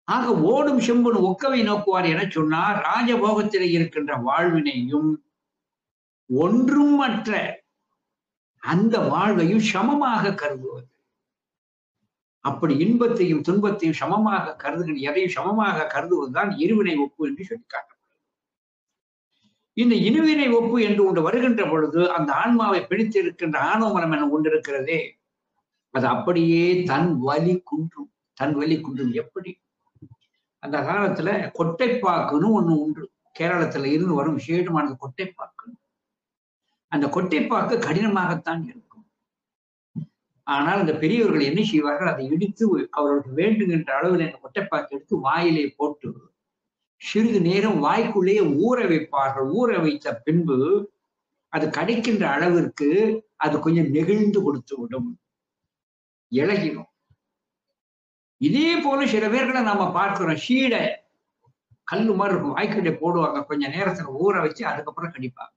ஆக ஓடும் செம்பன் ஒக்கவை நோக்குவார் என சொன்னார் ராஜபோகத்திலே இருக்கின்ற வாழ்வினையும் ஒன்றும் மற்ற அந்த வாழ்வையும் சமமாக கருதுவது அப்படி இன்பத்தையும் துன்பத்தையும் சமமாக கருதுகிற எதையும் சமமாக கருதுவதுதான் இருவினை ஒப்பு என்று சொல்லி காட்டப்படும் இந்த இருவினை ஒப்பு என்று ஒன்று வருகின்ற பொழுது அந்த ஆன்மாவை பிடித்திருக்கின்ற ஆணவமனம் என ஒன்று இருக்கிறதே அது அப்படியே தன் வலி குன்றும் தன் வலி குன்றும் எப்படி அந்த காலத்துல கொட்டைப்பாக்குன்னு ஒண்ணு உண்டு கேரளத்துல இருந்து வரும் விசேஷமானது கொட்டைப்பாக்கு அந்த கொட்டைப்பாக்கு கடினமாகத்தான் இருக்கும் ஆனால் அந்த பெரியவர்கள் என்ன செய்வார்கள் அதை இடித்து அவர்களுக்கு வேண்டுகின்ற அளவில் அந்த கொட்டைப்பாக்கு எடுத்து வாயிலே போட்டு சிறிது நேரம் வாய்க்குள்ளேயே ஊற வைப்பார்கள் ஊற வைத்த பின்பு அது கடிக்கின்ற அளவிற்கு அது கொஞ்சம் நெகிழ்ந்து கொடுத்து விடும் இழகிடும் இதே போல சில பேர்களை நாம பார்க்கிறோம் சீடை கல்லு மாதிரி இருக்கும் வாய்க்கிட்ட போடுவாங்க கொஞ்ச நேரத்துல ஊற வச்சு அதுக்கப்புறம் கடிப்பாங்க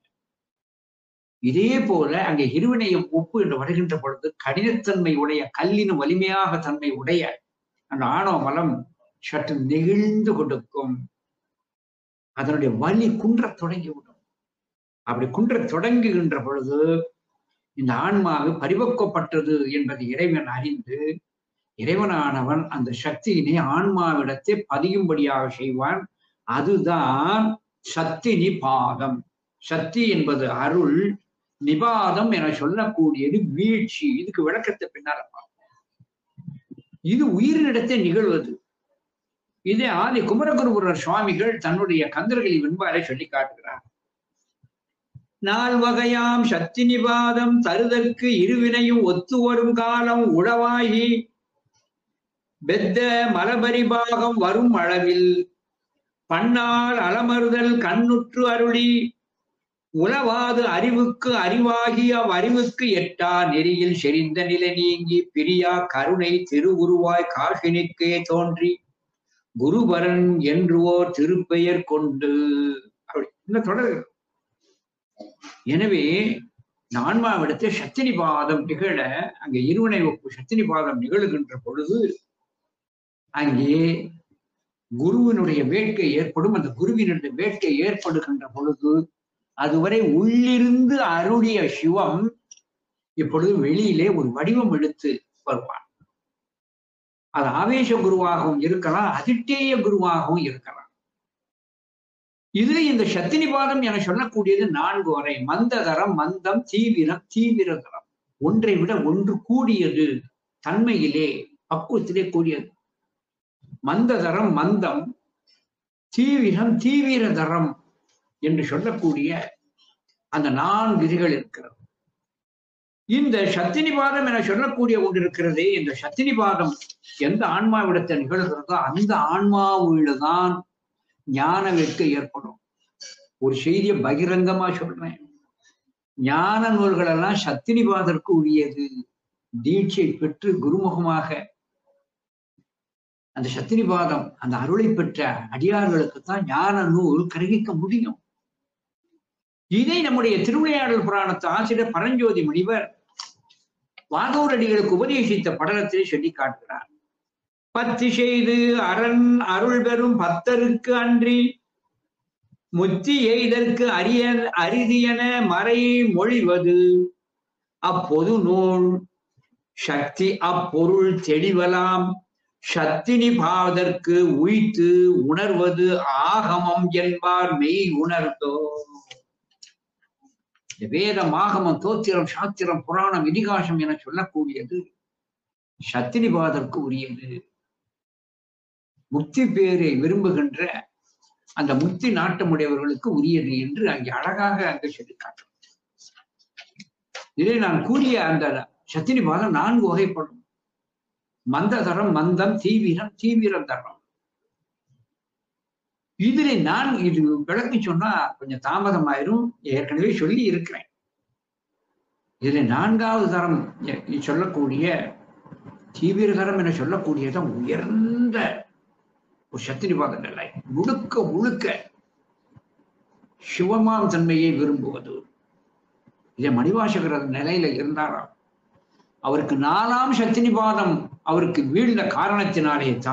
இதே போல அங்கே இருவினையும் உப்பு என்று வருகின்ற பொழுது கடினத்தன்மை உடைய கல்லின் வலிமையாக தன்மை உடைய அந்த ஆணவ மலம் சற்று நெகிழ்ந்து கொடுக்கும் அதனுடைய வலி குன்றத் தொடங்கிவிடும் அப்படி குன்றத் தொடங்குகின்ற பொழுது இந்த ஆன்மாவு பரிபக்குவப்பட்டது என்பதை இறைவன் அறிந்து இறைவனானவன் அந்த சக்தியினை ஆன்மாவிடத்தை பதியும்படியாக செய்வான் அதுதான் சக்தி நிபாதம் சக்தி என்பது அருள் நிபாதம் என சொல்லக்கூடியது வீழ்ச்சி இதுக்கு விளக்கத்தை பின்னால பார்ப்போம் இது உயிரினிடத்தை நிகழ்வது இதே ஆதி குமரகுருபுரர் சுவாமிகள் தன்னுடைய கந்தர்களை வெண்பாரை சொல்லி காட்டுகிறார் நால் வகையாம் சக்தி நிபாதம் தருதற்கு இருவினையும் ஒத்து வரும் காலம் உளவாகி பெத்த மலபரிபாகம் வரும் அளவில் பண்ணால் அலமறுதல் கண்ணுற்று அருளி உளவாது அறிவுக்கு அறிவாகி அவ்வறிவுக்கு எட்டா நெறியில் செறிந்த நிலை நீங்கி பிரியா கருணை திருவுருவாய் காசினிக்கே தோன்றி குருபரன் என்று ஓர் திருப்பெயர் கொண்டு அப்படி இன்னும் தொடர் எனவே நான்மாவிடத்தை சத்தினிபாதம் நிகழ அங்கே இருவினை ஒப்பு சத்தினிபாதம் நிகழுகின்ற பொழுது அங்கே குருவினுடைய வேட்கை ஏற்படும் அந்த குருவினுடைய வேட்கை ஏற்படுகின்ற பொழுது அதுவரை உள்ளிருந்து அருளிய சிவம் இப்பொழுது வெளியிலே ஒரு வடிவம் எடுத்து வருவான் அது ஆவேச குருவாகவும் இருக்கலாம் அதிட்டேய குருவாகவும் இருக்கலாம் இது இந்த சத்தினிபாதம் என சொல்லக்கூடியது நான்கு வரை மந்ததரம் மந்தம் தீவிரம் தீவிரதரம் ஒன்றை விட ஒன்று கூடியது தன்மையிலே பக்குவத்திலே கூடியது மந்ததரம் மந்தம் தீவிரம் தீவிரதரம் என்று சொல்லக்கூடிய அந்த நான்கு விதிகள் இருக்கிறது இந்த சத்தினிபாதம் என சொல்லக்கூடிய ஒன்று இருக்கிறதே இந்த சத்தினிபாதம் எந்த ஆன்மாவிடத்தை நிகழ்கிறதோ அந்த ஆன்மாவில்தான் ஞான வேட்கை ஏற்படும் ஒரு செய்தியை பகிரங்கமா சொல்றேன் ஞான நூல்கள் எல்லாம் சத்தினிபாதற்கு உரியது தீட்சை பெற்று குருமுகமாக அந்த சத்தினிபாதம் அந்த அருளை பெற்ற அடியார்களுக்கு தான் ஞான நூல் கிரகிக்க முடியும் இதை நம்முடைய திருவிளையாடல் புராணத்து ஆசிரியர் பரஞ்சோதி முனிவர் வாகூரடிகளுக்கு உபதேசித்த படலத்திலே சொல்லி காட்டுகிறார் பத்தி செய்து அரண் அருள் பெறும் பத்தருக்கு அன்றி முத்தி எய்தற்கு அரிய அரிதியன மறை மொழிவது அப்பொது நூல் சக்தி அப்பொருள் தெளிவலாம் சத்தினி பாவதற்கு உய்த்து உணர்வது ஆகமம் என்பார் மெய் உணர்ந்தோ வேதம் ஆகமம் தோத்திரம் சாத்திரம் புராணம் இதிகாசம் என சொல்லக்கூடியது சத்தினிபாதற்கு உரியது முக்தி பேரை விரும்புகின்ற அந்த முக்தி நாட்டமுடையவர்களுக்கு உரியது என்று அங்கே அழகாக அங்கே சொல்லி காட்டும் இதை நான் கூறிய அந்த சத்தினிபாதம் நான்கு வகைப்படும் மந்ததரம் மந்தம் தீவிரம் தீவிர தரம் இதுல நான் இது விளக்கி சொன்னா கொஞ்சம் தாமதமாயிரும் ஏற்கனவே சொல்லி இருக்கிறேன் இதுல நான்காவது தரம் சொல்லக்கூடிய தீவிர தரம் என சொல்லக்கூடியதான் உயர்ந்த ஒரு சத்திரிபாத நிலை முழுக்க முழுக்க சிவமாம் தன்மையை விரும்புவது இதை மணிவாசகர் நிலையில இருந்தாராம் அவருக்கு நாலாம் சத்தினிபாதம் அவருக்கு வீழ்ந்த காரணத்தினாலே தான்